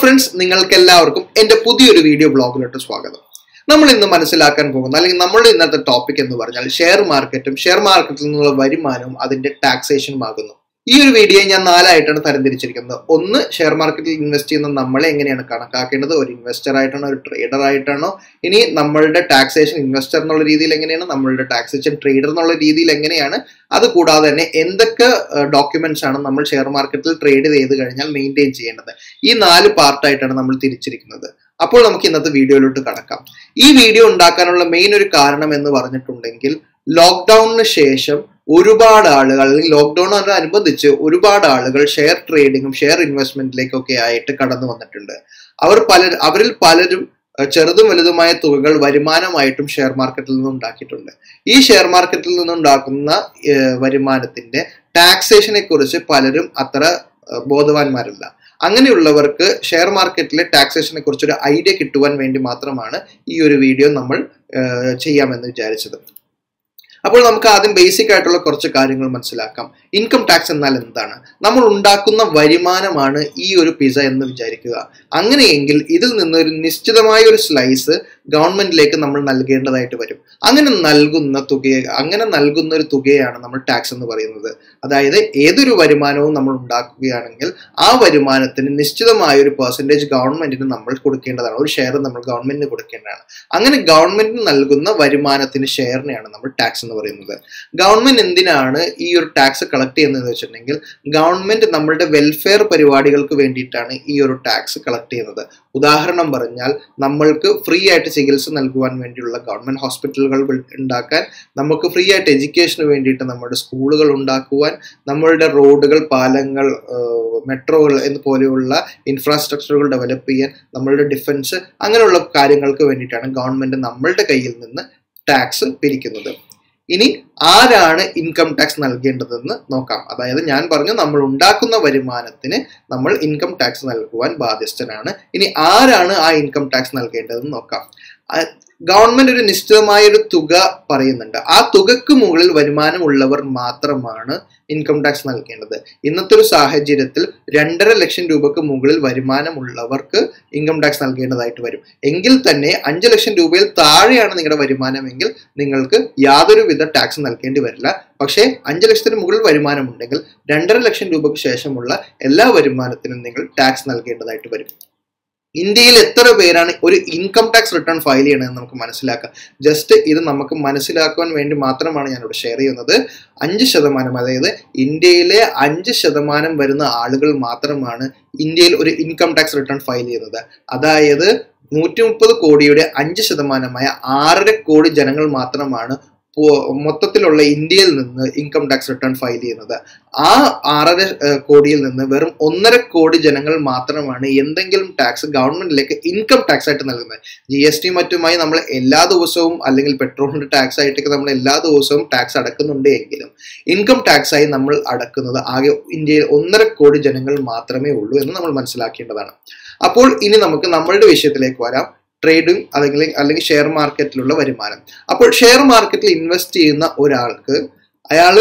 friends നിങ്ങൾക്ക് എല്ലാവർക്കും എന്റെ പുതിയൊരു വീഡിയോ ബ്ലോഗിലോട്ട് സ്വാഗതം നമ്മൾ ഇന്ന് മനസ്സിലാക്കാൻ പോകുന്ന അല്ലെങ്കിൽ നമ്മളുടെ ഇന്നത്തെ ടോപ്പിക് എന്ന് പറഞ്ഞാൽ ഷെയർ മാർക്കറ്റും ഷെയർ മാർക്കറ്റിൽ നിന്നുള്ള വരുമാനവും അതിന്റെ ടാക്സേഷനും ആകുന്നു ഈ ഒരു വീഡിയോ ഞാൻ നാലായിട്ടാണ് തരംതിരിച്ചിരിക്കുന്നത് ഒന്ന് ഷെയർ മാർക്കറ്റിൽ ഇൻവെസ്റ്റ് ചെയ്യുന്ന നമ്മളെ എങ്ങനെയാണ് കണക്കാക്കേണ്ടത് ഒരു ഇൻവെസ്റ്റർ ആയിട്ടാണോ ഒരു ട്രേഡർ ആയിട്ടാണോ ഇനി നമ്മളുടെ ടാക്സേഷൻ ഇൻവെസ്റ്റർ എന്നുള്ള രീതിയിൽ എങ്ങനെയാണ് നമ്മളുടെ ടാക്സേഷൻ ട്രേഡർ എന്നുള്ള രീതിയിൽ എങ്ങനെയാണ് അത് കൂടാതെ തന്നെ എന്തൊക്കെ ഡോക്യുമെന്റ്സ് ആണ് നമ്മൾ ഷെയർ മാർക്കറ്റിൽ ട്രേഡ് ചെയ്ത് കഴിഞ്ഞാൽ മെയിൻറ്റെയിൻ ചെയ്യേണ്ടത് ഈ നാല് പാർട്ടായിട്ടാണ് നമ്മൾ തിരിച്ചിരിക്കുന്നത് അപ്പോൾ നമുക്ക് ഇന്നത്തെ വീഡിയോയിലോട്ട് കടക്കാം ഈ വീഡിയോ ഉണ്ടാക്കാനുള്ള മെയിൻ ഒരു കാരണം എന്ന് പറഞ്ഞിട്ടുണ്ടെങ്കിൽ ലോക്ക്ഡൌണിന് ശേഷം ഒരുപാട് ആളുകൾ അല്ലെങ്കിൽ ലോക്ക്ഡൌണിനോടനുബന്ധിച്ച് ഒരുപാട് ആളുകൾ ഷെയർ ട്രേഡിങ്ങും ഷെയർ ഇൻവെസ്റ്റ്മെന്റിലേക്കൊക്കെ ആയിട്ട് കടന്നു വന്നിട്ടുണ്ട് അവർ പല അവരിൽ പലരും ചെറുതും വലുതുമായ തുകകൾ വരുമാനമായിട്ടും ഷെയർ മാർക്കറ്റിൽ നിന്ന് ഉണ്ടാക്കിയിട്ടുണ്ട് ഈ ഷെയർ മാർക്കറ്റിൽ നിന്നുണ്ടാക്കുന്ന വരുമാനത്തിന്റെ ടാക്സേഷനെ കുറിച്ച് പലരും അത്ര ബോധവാന്മാരല്ല അങ്ങനെയുള്ളവർക്ക് ഷെയർ മാർക്കറ്റിലെ ടാക്സേഷനെ കുറിച്ചൊരു ഐഡിയ കിട്ടുവാൻ വേണ്ടി മാത്രമാണ് ഈ ഒരു വീഡിയോ നമ്മൾ ചെയ്യാമെന്ന് വിചാരിച്ചത് അപ്പോൾ നമുക്ക് ആദ്യം ബേസിക് ആയിട്ടുള്ള കുറച്ച് കാര്യങ്ങൾ മനസ്സിലാക്കാം ഇൻകം ടാക്സ് എന്നാൽ എന്താണ് നമ്മൾ ഉണ്ടാക്കുന്ന വരുമാനമാണ് ഈ ഒരു പിസ എന്ന് വിചാരിക്കുക അങ്ങനെയെങ്കിൽ ഇതിൽ നിന്ന് ഒരു നിശ്ചിതമായ ഒരു സ്ലൈസ് ഗവൺമെന്റിലേക്ക് നമ്മൾ നൽകേണ്ടതായിട്ട് വരും അങ്ങനെ നൽകുന്ന തുകയെ അങ്ങനെ നൽകുന്ന ഒരു തുകയാണ് നമ്മൾ ടാക്സ് എന്ന് പറയുന്നത് അതായത് ഏതൊരു വരുമാനവും നമ്മൾ ഉണ്ടാക്കുകയാണെങ്കിൽ ആ വരുമാനത്തിന് നിശ്ചിതമായ ഒരു പെർസെൻറ്റേജ് ഗവൺമെന്റിന് നമ്മൾ കൊടുക്കേണ്ടതാണ് ഒരു ഷെയർ നമ്മൾ ഗവൺമെന്റിന് കൊടുക്കേണ്ടതാണ് അങ്ങനെ ഗവൺമെന്റിന് നൽകുന്ന വരുമാനത്തിന് ഷെയറിനെയാണ് നമ്മൾ ടാക്സ് എന്ന് പറയുന്നത് ഗവൺമെന്റ് എന്തിനാണ് ഈ ഒരു ടാക്സ് കളക്ട് ചെയ്യുന്നത് വെച്ചിട്ടുണ്ടെങ്കിൽ ഗവൺമെന്റ് നമ്മളുടെ വെൽഫെയർ പരിപാടികൾക്ക് വേണ്ടിയിട്ടാണ് ഈ ഒരു ടാക്സ് കളക്ട് ചെയ്യുന്നത് ഉദാഹരണം പറഞ്ഞാൽ നമ്മൾക്ക് ഫ്രീ ആയിട്ട് ചികിത്സ നൽകുവാൻ വേണ്ടിയുള്ള ഗവൺമെന്റ് ഹോസ്പിറ്റലുകൾ ഉണ്ടാക്കാൻ നമുക്ക് ഫ്രീ ആയിട്ട് എഡ്യൂക്കേഷന് വേണ്ടിയിട്ട് നമ്മുടെ സ്കൂളുകൾ ഉണ്ടാക്കുവാൻ നമ്മളുടെ റോഡുകൾ പാലങ്ങൾ മെട്രോകൾ എന്ന് പോലെയുള്ള ഇൻഫ്രാസ്ട്രക്ചറുകൾ ഡെവലപ്പ് ചെയ്യാൻ നമ്മളുടെ ഡിഫൻസ് അങ്ങനെയുള്ള കാര്യങ്ങൾക്ക് വേണ്ടിയിട്ടാണ് ഗവൺമെന്റ് നമ്മളുടെ കയ്യിൽ നിന്ന് ടാക്സ് പിരിക്കുന്നത് ഇനി ആരാണ് ഇൻകം ടാക്സ് നൽകേണ്ടതെന്ന് നോക്കാം അതായത് ഞാൻ പറഞ്ഞു നമ്മൾ ഉണ്ടാക്കുന്ന വരുമാനത്തിന് നമ്മൾ ഇൻകം ടാക്സ് നൽകുവാൻ ബാധ്യസ്ഥനാണ് ഇനി ആരാണ് ആ ഇൻകം ടാക്സ് നൽകേണ്ടതെന്ന് നോക്കാം ഗവൺമെന്റ് ഒരു നിശ്ചിതമായ ഒരു തുക പറയുന്നുണ്ട് ആ തുകക്ക് മുകളിൽ വരുമാനമുള്ളവർ മാത്രമാണ് ഇൻകം ടാക്സ് നൽകേണ്ടത് ഇന്നത്തെ ഒരു സാഹചര്യത്തിൽ രണ്ടര ലക്ഷം രൂപക്ക് മുകളിൽ വരുമാനമുള്ളവർക്ക് ഇൻകം ടാക്സ് നൽകേണ്ടതായിട്ട് വരും എങ്കിൽ തന്നെ അഞ്ച് ലക്ഷം രൂപയിൽ താഴെയാണ് നിങ്ങളുടെ വരുമാനമെങ്കിൽ നിങ്ങൾക്ക് യാതൊരുവിധ ടാക്സ് നൽകേണ്ടി വരില്ല പക്ഷേ അഞ്ച് ലക്ഷത്തിന് മുകളിൽ വരുമാനമുണ്ടെങ്കിൽ രണ്ടര ലക്ഷം രൂപയ്ക്ക് ശേഷമുള്ള എല്ലാ വരുമാനത്തിനും നിങ്ങൾ ടാക്സ് നൽകേണ്ടതായിട്ട് വരും ഇന്ത്യയിൽ എത്ര പേരാണ് ഒരു ഇൻകം ടാക്സ് റിട്ടേൺ ഫയൽ ചെയ്യണമെന്ന് നമുക്ക് മനസ്സിലാക്കാം ജസ്റ്റ് ഇത് നമുക്ക് മനസ്സിലാക്കുവാൻ വേണ്ടി മാത്രമാണ് ഞാനിവിടെ ഷെയർ ചെയ്യുന്നത് അഞ്ച് ശതമാനം അതായത് ഇന്ത്യയിലെ അഞ്ച് ശതമാനം വരുന്ന ആളുകൾ മാത്രമാണ് ഇന്ത്യയിൽ ഒരു ഇൻകം ടാക്സ് റിട്ടേൺ ഫയൽ ചെയ്യുന്നത് അതായത് നൂറ്റി മുപ്പത് കോടിയുടെ അഞ്ച് ശതമാനമായ ആറര കോടി ജനങ്ങൾ മാത്രമാണ് മൊത്തത്തിലുള്ള ഇന്ത്യയിൽ നിന്ന് ഇൻകം ടാക്സ് റിട്ടേൺ ഫയൽ ചെയ്യുന്നത് ആ ആറര കോടിയിൽ നിന്ന് വെറും ഒന്നര കോടി ജനങ്ങൾ മാത്രമാണ് എന്തെങ്കിലും ടാക്സ് ഗവൺമെന്റിലേക്ക് ഇൻകം ടാക്സ് ആയിട്ട് നൽകുന്നത് ജി എസ് ടി മറ്റുമായി നമ്മൾ എല്ലാ ദിവസവും അല്ലെങ്കിൽ പെട്രോളിന്റെ ടാക്സ് ആയിട്ടൊക്കെ നമ്മൾ എല്ലാ ദിവസവും ടാക്സ് അടക്കുന്നുണ്ട് എങ്കിലും ഇൻകം ടാക്സ് ആയി നമ്മൾ അടക്കുന്നത് ആകെ ഇന്ത്യയിൽ ഒന്നര കോടി ജനങ്ങൾ മാത്രമേ ഉള്ളൂ എന്ന് നമ്മൾ മനസ്സിലാക്കേണ്ടതാണ് അപ്പോൾ ഇനി നമുക്ക് നമ്മളുടെ വിഷയത്തിലേക്ക് വരാം ട്രേഡിംഗ് അല്ലെങ്കിൽ അല്ലെങ്കിൽ ഷെയർ മാർക്കറ്റിലുള്ള വരുമാനം അപ്പോൾ ഷെയർ മാർക്കറ്റിൽ ഇൻവെസ്റ്റ് ചെയ്യുന്ന ഒരാൾക്ക് അയാൾ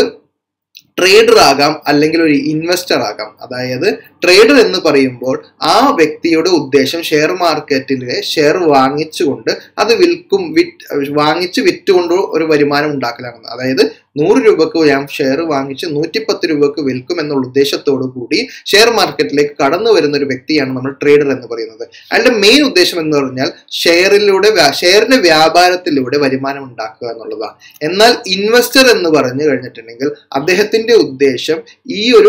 ട്രേഡർ ആകാം അല്ലെങ്കിൽ ഒരു ഇൻവെസ്റ്റർ ആകാം അതായത് ട്രേഡർ എന്ന് പറയുമ്പോൾ ആ വ്യക്തിയുടെ ഉദ്ദേശം ഷെയർ മാർക്കറ്റിലെ ഷെയർ വാങ്ങിച്ചുകൊണ്ട് അത് വിൽക്കും വിറ്റ് വാങ്ങിച്ച് വിറ്റുകൊണ്ട് ഒരു വരുമാനം ഉണ്ടാക്കലാണ് അതായത് നൂറ് രൂപക്ക് ഞാൻ ഷെയർ വാങ്ങിച്ച് നൂറ്റിപ്പത്ത് രൂപക്ക് വിൽക്കും എന്നുള്ള ഉദ്ദേശത്തോടു കൂടി ഷെയർ മാർക്കറ്റിലേക്ക് കടന്നു വരുന്ന ഒരു വ്യക്തിയാണ് നമ്മൾ ട്രേഡർ എന്ന് പറയുന്നത് അയാളുടെ മെയിൻ ഉദ്ദേശം എന്ന് പറഞ്ഞാൽ ഷെയറിലൂടെ ഷെയറിന്റെ വ്യാപാരത്തിലൂടെ വരുമാനം ഉണ്ടാക്കുക എന്നുള്ളതാണ് എന്നാൽ ഇൻവെസ്റ്റർ എന്ന് പറഞ്ഞു കഴിഞ്ഞിട്ടുണ്ടെങ്കിൽ അദ്ദേഹത്തിന്റെ ഉദ്ദേശം ഈ ഒരു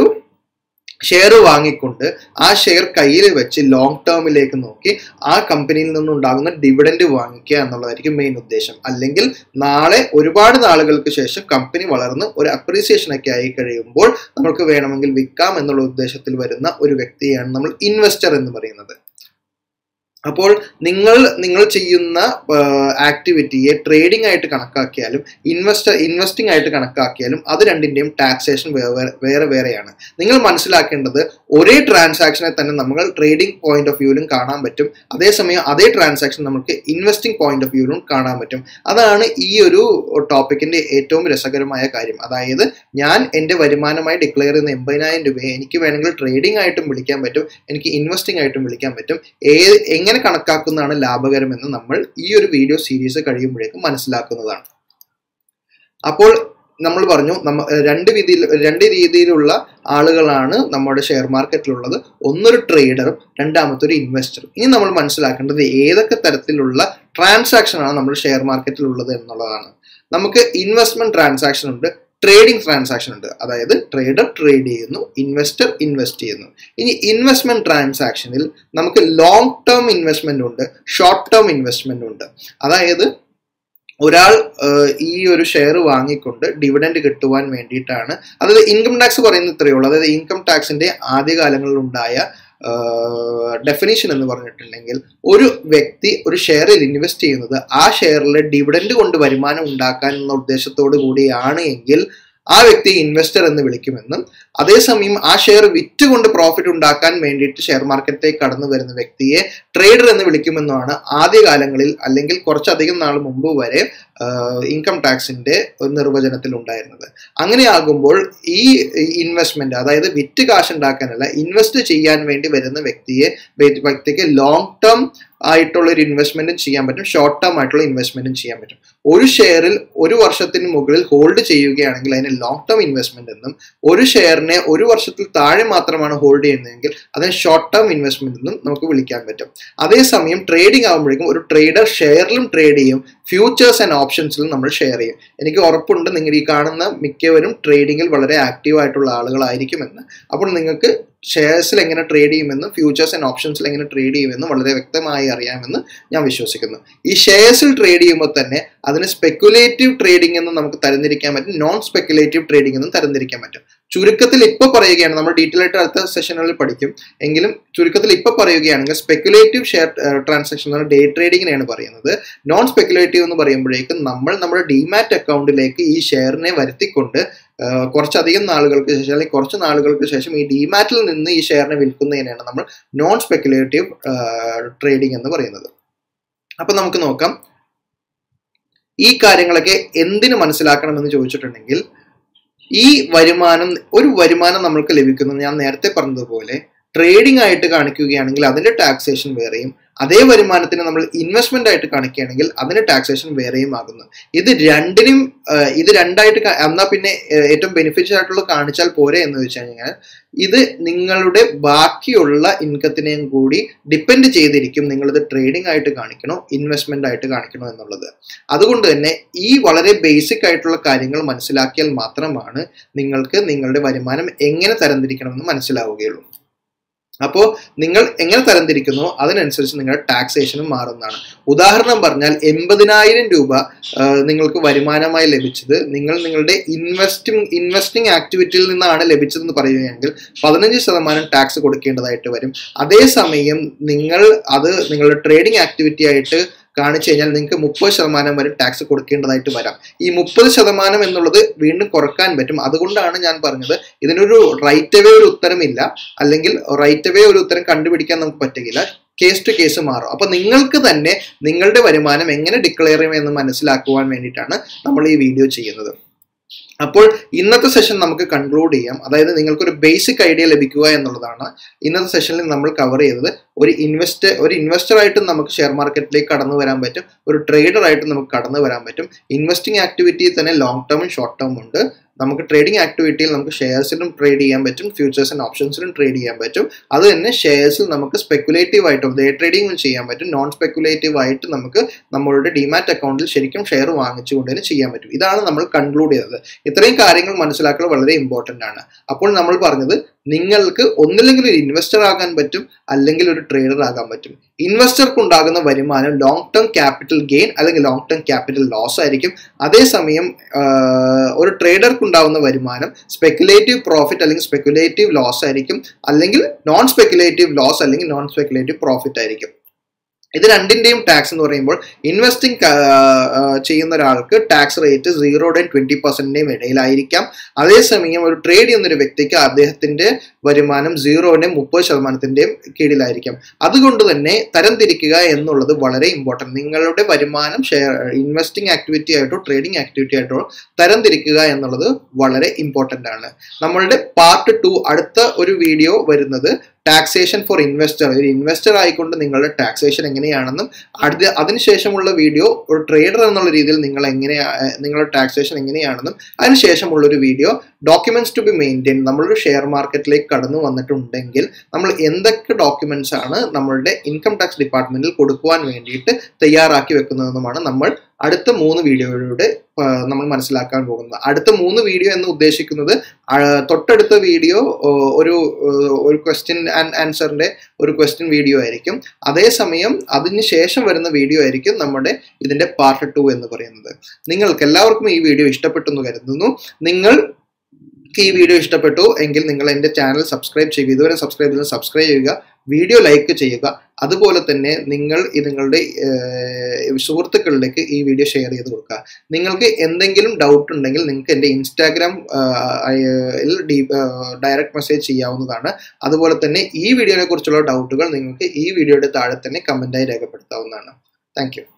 ഷെയർ വാങ്ങിക്കൊണ്ട് ആ ഷെയർ കയ്യിൽ വെച്ച് ലോങ് ടേമിലേക്ക് നോക്കി ആ കമ്പനിയിൽ നിന്നുണ്ടാകുന്ന ഡിവിഡൻഡ് വാങ്ങിക്കുക എന്നുള്ളതായിരിക്കും മെയിൻ ഉദ്ദേശം അല്ലെങ്കിൽ നാളെ ഒരുപാട് നാളുകൾക്ക് ശേഷം കമ്പനി വളർന്ന് ഒരു അപ്രീസിയേഷൻ ഒക്കെ ആയി കഴിയുമ്പോൾ നമുക്ക് വേണമെങ്കിൽ വിൽക്കാം എന്നുള്ള ഉദ്ദേശത്തിൽ വരുന്ന ഒരു വ്യക്തിയാണ് നമ്മൾ ഇൻവെസ്റ്റർ എന്ന് പറയുന്നത് അപ്പോൾ നിങ്ങൾ നിങ്ങൾ ചെയ്യുന്ന ആക്ടിവിറ്റിയെ ട്രേഡിംഗ് ആയിട്ട് കണക്കാക്കിയാലും ഇൻവെസ്റ്റ് ഇൻവെസ്റ്റിംഗ് ആയിട്ട് കണക്കാക്കിയാലും അത് രണ്ടിന്റെയും ടാക്സേഷൻ വേറെ വേറെയാണ് നിങ്ങൾ മനസ്സിലാക്കേണ്ടത് ഒരേ ട്രാൻസാക്ഷനെ തന്നെ നമ്മൾ ട്രേഡിംഗ് പോയിന്റ് ഓഫ് വ്യൂവിലും കാണാൻ പറ്റും അതേസമയം അതേ ട്രാൻസാക്ഷൻ നമുക്ക് ഇൻവെസ്റ്റിംഗ് പോയിന്റ് ഓഫ് വ്യൂവിലും കാണാൻ പറ്റും അതാണ് ഈ ഒരു ടോപ്പിക്കിന്റെ ഏറ്റവും രസകരമായ കാര്യം അതായത് ഞാൻ എൻ്റെ വരുമാനമായി ഡിക്ലെയർ ചെയ്യുന്ന എൺപതിനായിരം രൂപയെ എനിക്ക് വേണമെങ്കിൽ ട്രേഡിംഗ് ആയിട്ടും വിളിക്കാൻ പറ്റും എനിക്ക് ഇൻവെസ്റ്റിംഗ് ആയിട്ടും വിളിക്കാൻ പറ്റും ഏത് എങ്ങനെ കണക്കാക്കുന്നതാണ് ലാഭകരമെന്ന് നമ്മൾ ഈ ഒരു വീഡിയോ സീരീസ് കഴിയുമ്പോഴേക്കും മനസ്സിലാക്കുന്നതാണ് അപ്പോൾ നമ്മൾ പറഞ്ഞു നമ്മ രണ്ട് രീതിയിൽ രണ്ട് രീതിയിലുള്ള ആളുകളാണ് നമ്മുടെ ഷെയർ മാർക്കറ്റിലുള്ളത് ഒന്നൊരു ട്രേഡറും രണ്ടാമത്തെ ഒരു ഇൻവെസ്റ്ററും ഇനി നമ്മൾ മനസ്സിലാക്കേണ്ടത് ഏതൊക്കെ തരത്തിലുള്ള ട്രാൻസാക്ഷൻ ആണ് നമ്മൾ ഷെയർ മാർക്കറ്റിൽ ഉള്ളത് എന്നുള്ളതാണ് നമുക്ക് ഇൻവെസ്റ്റ്മെന്റ് ട്രാൻസാക്ഷൻ ഉണ്ട് ട്രേഡിംഗ് ട്രാൻസാക്ഷൻ ഉണ്ട് അതായത് ട്രേഡർ ട്രേഡ് ചെയ്യുന്നു ഇൻവെസ്റ്റർ ഇൻവെസ്റ്റ് ചെയ്യുന്നു ഇനി ഇൻവെസ്റ്റ്മെന്റ് ട്രാൻസാക്ഷനിൽ നമുക്ക് ലോങ് ടേം ഇൻവെസ്റ്റ്മെന്റ് ഉണ്ട് ഷോർട്ട് ടേം ഇൻവെസ്റ്റ്മെന്റ് ഉണ്ട് അതായത് ഒരാൾ ഈ ഒരു ഷെയർ വാങ്ങിക്കൊണ്ട് ഡിവിഡൻഡ് കിട്ടുവാൻ വേണ്ടിയിട്ടാണ് അതായത് ഇൻകം ടാക്സ് പറയുന്നത് ഇത്രയേ ഉള്ളൂ അതായത് ഇൻകം ടാക്സിന്റെ ആദ്യകാലങ്ങളിൽ ഉണ്ടായ ഡെഫിനേഷൻ എന്ന് പറഞ്ഞിട്ടുണ്ടെങ്കിൽ ഒരു വ്യക്തി ഒരു ഷെയറിൽ ഇൻവെസ്റ്റ് ചെയ്യുന്നത് ആ ഷെയറിൽ ഡിവിഡൻഡ് കൊണ്ട് വരുമാനം ഉണ്ടാക്കാൻ എന്ന ഉദ്ദേശത്തോടു കൂടിയാണ് എങ്കിൽ ആ വ്യക്തി ഇൻവെസ്റ്റർ എന്ന് വിളിക്കുമെന്നും അതേസമയം ആ ഷെയർ വിറ്റുകൊണ്ട് പ്രോഫിറ്റ് ഉണ്ടാക്കാൻ വേണ്ടിയിട്ട് ഷെയർ മാർക്കറ്റിലേക്ക് കടന്നു വരുന്ന വ്യക്തിയെ ട്രേഡർ എന്ന് വിളിക്കുമെന്നുമാണ് ആദ്യകാലങ്ങളിൽ അല്ലെങ്കിൽ കുറച്ചധികം നാൾ മുമ്പ് വരെ ഇൻകം ടാക്സിന്റെ നിർവചനത്തിൽ ഉണ്ടായിരുന്നത് അങ്ങനെയാകുമ്പോൾ ഈ ഇൻവെസ്റ്റ്മെന്റ് അതായത് വിറ്റ് കാശ് ഉണ്ടാക്കാനല്ല ഇൻവെസ്റ്റ് ചെയ്യാൻ വേണ്ടി വരുന്ന വ്യക്തിയെ വ്യക്തിക്ക് ലോങ് ടേം ആയിട്ടുള്ള ഒരു ഇൻവെസ്റ്റ്മെന്റും ചെയ്യാൻ പറ്റും ഷോർട്ട് ടേം ആയിട്ടുള്ള ഇൻവെസ്റ്റ്മെന്റും ചെയ്യാൻ പറ്റും ഒരു ഷെയറിൽ ഒരു വർഷത്തിന് മുകളിൽ ഹോൾഡ് ചെയ്യുകയാണെങ്കിൽ അതിന് ലോങ് ടേം ഇൻവെസ്റ്റ്മെന്റ് എന്നും ഒരു ഷെയറിനെ ഒരു വർഷത്തിൽ താഴെ മാത്രമാണ് ഹോൾഡ് ചെയ്യുന്നതെങ്കിൽ അതിന് ഷോർട്ട് ടേം ഇൻവെസ്റ്റ്മെന്റ് എന്നും നമുക്ക് വിളിക്കാൻ പറ്റും അതേസമയം ട്രേഡിംഗ് ആകുമ്പോഴേക്കും ഒരു ട്രേഡർ ഷെയറിലും ട്രേഡ് ചെയ്യും ഫ്യൂച്ചേഴ്സ് ആൻഡ് ഓപ്ഷൻസിലും നമ്മൾ ഷെയർ ചെയ്യും എനിക്ക് ഉറപ്പുണ്ട് നിങ്ങൾ ഈ കാണുന്ന മിക്കവരും ട്രേഡിങ്ങിൽ വളരെ ആക്റ്റീവ് ആയിട്ടുള്ള ആളുകളായിരിക്കുമെന്ന് അപ്പോൾ നിങ്ങൾക്ക് ഷെയർസിൽ എങ്ങനെ ട്രേഡ് ചെയ്യുമെന്നും ഫ്യൂച്ചേഴ്സ് ആൻഡ് ഓപ്ഷൻസിൽ എങ്ങനെ ട്രേഡ് ചെയ്യുമെന്നും വളരെ വ്യക്തമായി അറിയാമെന്ന് ഞാൻ വിശ്വസിക്കുന്നു ഈ ഷെയർസിൽ ട്രേഡ് ചെയ്യുമ്പോൾ തന്നെ അതിന് സ്പെക്കുലേറ്റീവ് ട്രേഡിംഗ് എന്ന് നമുക്ക് തരംതിരിക്കാൻ പറ്റും നോൺ സ്പെക്കുലേറ്റീവ് ട്രേഡിംഗ് എന്നും തരംതിരിക്കാൻ പറ്റും ചുരുക്കത്തിൽ ഇപ്പൊ പറയുകയാണ് നമ്മൾ ഡീറ്റെയിൽ ആയിട്ട് അടുത്ത സെഷനുകളിൽ പഠിക്കും എങ്കിലും ചുരുക്കത്തിൽ ഇപ്പൊ പറയുകയാണെങ്കിൽ സ്പെക്കുലേറ്റീവ് ഷെയർ ട്രാൻസാക്ഷൻ എന്ന് ഡേ ട്രേഡിങ്ങിനെയാണ് പറയുന്നത് നോൺ സ്പെക്കുലേറ്റീവ് എന്ന് പറയുമ്പോഴേക്കും നമ്മൾ നമ്മുടെ ഡിമാറ്റ് അക്കൗണ്ടിലേക്ക് ഈ ഷെയറിനെ വരുത്തിക്കൊണ്ട് കുറച്ചധികം നാളുകൾക്ക് ശേഷം അല്ലെങ്കിൽ കുറച്ച് നാളുകൾക്ക് ശേഷം ഈ ഡിമാറ്റിൽ നിന്ന് ഈ ഷെയറിനെ വിൽക്കുന്നതിനാണ് നമ്മൾ നോൺ സ്പെക്കുലേറ്റീവ് ട്രേഡിംഗ് എന്ന് പറയുന്നത് അപ്പൊ നമുക്ക് നോക്കാം ഈ കാര്യങ്ങളൊക്കെ എന്തിനു മനസ്സിലാക്കണമെന്ന് ചോദിച്ചിട്ടുണ്ടെങ്കിൽ ഈ വരുമാനം ഒരു വരുമാനം നമ്മൾക്ക് ലഭിക്കുന്നത് ഞാൻ നേരത്തെ പറഞ്ഞതുപോലെ ട്രേഡിംഗ് ആയിട്ട് കാണിക്കുകയാണെങ്കിൽ അതിന്റെ ടാക്സേഷൻ വേറെയും അതേ വരുമാനത്തിന് നമ്മൾ ഇൻവെസ്റ്റ്മെന്റ് ആയിട്ട് കാണിക്കുകയാണെങ്കിൽ അതിന്റെ ടാക്സേഷൻ വേറെയും ആകുന്നു ഇത് രണ്ടിനും ഇത് രണ്ടായിട്ട് എന്നാ പിന്നെ ഏറ്റവും ബെനിഫിഷ്യൽ ആയിട്ടുള്ള കാണിച്ചാൽ പോരെ എന്ന് വെച്ച് കഴിഞ്ഞാൽ ഇത് നിങ്ങളുടെ ബാക്കിയുള്ള ഇൻകത്തിനെയും കൂടി ഡിപ്പെൻഡ് ചെയ്തിരിക്കും നിങ്ങളിത് ട്രേഡിംഗ് ആയിട്ട് കാണിക്കണോ ഇൻവെസ്റ്റ്മെന്റ് ആയിട്ട് കാണിക്കണോ എന്നുള്ളത് അതുകൊണ്ട് തന്നെ ഈ വളരെ ബേസിക് ആയിട്ടുള്ള കാര്യങ്ങൾ മനസ്സിലാക്കിയാൽ മാത്രമാണ് നിങ്ങൾക്ക് നിങ്ങളുടെ വരുമാനം എങ്ങനെ തരംതിരിക്കണമെന്ന് മനസ്സിലാവുകയുള്ളൂ അപ്പോൾ നിങ്ങൾ എങ്ങനെ തരംതിരിക്കുന്നു അതിനനുസരിച്ച് നിങ്ങളുടെ ടാക്സേഷനും മാറുന്നതാണ് ഉദാഹരണം പറഞ്ഞാൽ എൺപതിനായിരം രൂപ നിങ്ങൾക്ക് വരുമാനമായി ലഭിച്ചത് നിങ്ങൾ നിങ്ങളുടെ ഇൻവെസ്റ്റിംഗ് ഇൻവെസ്റ്റിംഗ് ആക്ടിവിറ്റിയിൽ നിന്നാണ് ലഭിച്ചതെന്ന് പറയുകയാണെങ്കിൽ പതിനഞ്ച് ശതമാനം ടാക്സ് കൊടുക്കേണ്ടതായിട്ട് വരും അതേസമയം നിങ്ങൾ അത് നിങ്ങളുടെ ട്രേഡിംഗ് ആക്ടിവിറ്റി ആയിട്ട് കാണിച്ചു കഴിഞ്ഞാൽ നിങ്ങൾക്ക് മുപ്പത് ശതമാനം വരെ ടാക്സ് കൊടുക്കേണ്ടതായിട്ട് വരാം ഈ മുപ്പത് ശതമാനം എന്നുള്ളത് വീണ്ടും കുറക്കാൻ പറ്റും അതുകൊണ്ടാണ് ഞാൻ പറഞ്ഞത് ഇതിനൊരു റൈറ്റ് അവേ ഒരു ഉത്തരമില്ല അല്ലെങ്കിൽ റൈറ്റ് അവേ ഒരു ഉത്തരം കണ്ടുപിടിക്കാൻ നമുക്ക് പറ്റുകയില്ല കേസ് ടു കേസ് മാറും അപ്പൊ നിങ്ങൾക്ക് തന്നെ നിങ്ങളുടെ വരുമാനം എങ്ങനെ ഡിക്ലെയർ ചെയ്യുമെന്ന് മനസ്സിലാക്കുവാൻ വേണ്ടിയിട്ടാണ് നമ്മൾ ഈ വീഡിയോ ചെയ്യുന്നത് അപ്പോൾ ഇന്നത്തെ സെഷൻ നമുക്ക് കൺക്ലൂഡ് ചെയ്യാം അതായത് നിങ്ങൾക്കൊരു ബേസിക് ഐഡിയ ലഭിക്കുക എന്നുള്ളതാണ് ഇന്നത്തെ സെഷനിൽ നമ്മൾ കവർ ചെയ്തത് ഒരു ഇൻവെസ്റ്റ് ഒരു ഇൻവെസ്റ്റർ ആയിട്ടും നമുക്ക് ഷെയർ മാർക്കറ്റിലേക്ക് കടന്നു വരാൻ പറ്റും ഒരു ട്രേഡർ ആയിട്ടും നമുക്ക് കടന്നു വരാൻ പറ്റും ഇൻവെസ്റ്റിംഗ് ആക്ടിവിറ്റി തന്നെ ലോങ് ടേമും ഷോർട്ട് ടേമും ഉണ്ട് നമുക്ക് ട്രേഡിംഗ് ആക്ടിവിറ്റിയിൽ നമുക്ക് ഷെയർസിലും ട്രേഡ് ചെയ്യാൻ പറ്റും ഫ്യൂച്ചേഴ്സ് ആൻഡ് ഓപ്ഷൻസിലും ട്രേഡ് ചെയ്യാൻ പറ്റും അത് തന്നെ ഷെയർസിൽ നമുക്ക് സ്പെക്കുലേറ്റീവ് ആയിട്ടും ഡേ ട്രേഡിംഗും ചെയ്യാൻ പറ്റും നോൺ സ്പെക്കുലേറ്റീവ് ആയിട്ട് നമുക്ക് നമ്മളുടെ ഡിമാറ്റ് അക്കൗണ്ടിൽ ശരിക്കും ഷെയർ വാങ്ങിച്ചുകൊണ്ട് തന്നെ ചെയ്യാൻ പറ്റും ഇതാണ് നമ്മൾ കൺക്ലൂഡ് ചെയ്തത് ഇത്രയും കാര്യങ്ങൾ മനസ്സിലാക്കൽ വളരെ ഇമ്പോർട്ടൻ്റ് ആണ് അപ്പോൾ നമ്മൾ പറഞ്ഞത് നിങ്ങൾക്ക് ഒന്നില്ലെങ്കിൽ ഒരു ഇൻവെസ്റ്റർ ആകാൻ പറ്റും അല്ലെങ്കിൽ ഒരു ട്രേഡർ ആകാൻ പറ്റും ഇൻവെസ്റ്റർക്ക് ഉണ്ടാകുന്ന വരുമാനം ലോങ് ടേം ക്യാപിറ്റൽ ഗെയിൻ അല്ലെങ്കിൽ ലോങ് ടേം ക്യാപിറ്റൽ ലോസ് ആയിരിക്കും അതേസമയം ഒരു ട്രേഡർക്ക് ഉണ്ടാകുന്ന വരുമാനം സ്പെക്കുലേറ്റീവ് പ്രോഫിറ്റ് അല്ലെങ്കിൽ സ്പെക്കുലേറ്റീവ് ലോസ് ആയിരിക്കും അല്ലെങ്കിൽ നോൺ സ്പെക്കുലേറ്റീവ് ലോസ് അല്ലെങ്കിൽ നോൺ സ്പെക്കുലേറ്റീവ് പ്രോഫിറ്റ് ആയിരിക്കും ഇത് രണ്ടിന്റെയും ടാക്സ് എന്ന് പറയുമ്പോൾ ഇൻവെസ്റ്റിംഗ് ചെയ്യുന്ന ഒരാൾക്ക് ടാക്സ് റേറ്റ് സീറോയുടെയും ട്വന്റി പെർസെന്റിന്റെയും ഇടയിലായിരിക്കാം അതേസമയം ഒരു ട്രേഡ് ചെയ്യുന്ന ഒരു വ്യക്തിക്ക് അദ്ദേഹത്തിന്റെ വരുമാനം സീറോയുടെയും മുപ്പത് ശതമാനത്തിന്റെയും കീഴിലായിരിക്കാം അതുകൊണ്ട് തന്നെ തരംതിരിക്കുക എന്നുള്ളത് വളരെ ഇമ്പോർട്ടൻറ്റ് നിങ്ങളുടെ വരുമാനം ഷെയർ ഇൻവെസ്റ്റിംഗ് ആക്ടിവിറ്റി ആയിട്ടോ ട്രേഡിംഗ് ആക്ടിവിറ്റി ആയിട്ടോ തരംതിരിക്കുക എന്നുള്ളത് വളരെ ഇമ്പോർട്ടൻ്റ് ആണ് നമ്മളുടെ പാർട്ട് ടു അടുത്ത ഒരു വീഡിയോ വരുന്നത് ടാക്സേഷൻ ഫോർ ഇൻവെസ്റ്റർ ഒരു ഇൻവെസ്റ്റർ ആയിക്കൊണ്ട് നിങ്ങളുടെ ടാക്സേഷൻ എങ്ങനെയാണെന്നും അടുത്ത അതിനുശേഷമുള്ള വീഡിയോ ഒരു ട്രേഡർ എന്നുള്ള രീതിയിൽ നിങ്ങൾ എങ്ങനെയാ നിങ്ങളുടെ ടാക്സേഷൻ എങ്ങനെയാണെന്നും അതിനുശേഷമുള്ള ഒരു video documents to be maintain നമ്മളൊരു ഷെയർ മാർക്കറ്റിലേക്ക് കടന്നു വന്നിട്ടുണ്ടെങ്കിൽ നമ്മൾ എന്തൊക്കെ ഡോക്യുമെന്റ്സ് ആണ് നമ്മളുടെ ഇൻകം ടാക്സ് ഡിപ്പാർട്ട്മെന്റിൽ കൊടുക്കുവാൻ വേണ്ടിയിട്ട് തയ്യാറാക്കി വെക്കുന്നതെന്നുമാണ് നമ്മൾ അടുത്ത മൂന്ന് വീഡിയോയിലൂടെ നമ്മൾ മനസ്സിലാക്കാൻ പോകുന്നത് അടുത്ത മൂന്ന് വീഡിയോ എന്ന് ഉദ്ദേശിക്കുന്നത് തൊട്ടടുത്ത വീഡിയോ ഒരു ഒരു ക്വസ്റ്റ്യൻ ആൻഡ് ആൻസറിന്റെ ഒരു ക്വസ്റ്റ്യൻ വീഡിയോ ആയിരിക്കും അതേസമയം അതിന് ശേഷം വരുന്ന വീഡിയോ ആയിരിക്കും നമ്മുടെ ഇതിന്റെ പാർട്ട് ടു എന്ന് പറയുന്നത് നിങ്ങൾക്ക് എല്ലാവർക്കും ഈ വീഡിയോ ഇഷ്ടപ്പെട്ടു എന്ന് കരുതുന്നു നിങ്ങൾ ഈ വീഡിയോ ഇഷ്ടപ്പെട്ടു എങ്കിൽ നിങ്ങൾ എൻ്റെ ചാനൽ സബ്സ്ക്രൈബ് ചെയ്യുക ഇതുവരെ സബ്സ്ക്രൈബ് ചെയ്ത് സബ്സ്ക്രൈബ് ചെയ്യുക വീഡിയോ ലൈക്ക് ചെയ്യുക അതുപോലെ തന്നെ നിങ്ങൾ ഈ നിങ്ങളുടെ സുഹൃത്തുക്കളിലേക്ക് ഈ വീഡിയോ ഷെയർ ചെയ്ത് കൊടുക്കുക നിങ്ങൾക്ക് എന്തെങ്കിലും ഡൗട്ട് ഉണ്ടെങ്കിൽ നിങ്ങൾക്ക് എൻ്റെ ഇൻസ്റ്റാഗ്രാം ഡയറക്റ്റ് മെസ്സേജ് ചെയ്യാവുന്നതാണ് അതുപോലെ തന്നെ ഈ വീഡിയോനെ കുറിച്ചുള്ള ഡൗട്ടുകൾ നിങ്ങൾക്ക് ഈ വീഡിയോയുടെ താഴെ തന്നെ കമൻറ്റായി രേഖപ്പെടുത്താവുന്നതാണ് താങ്ക്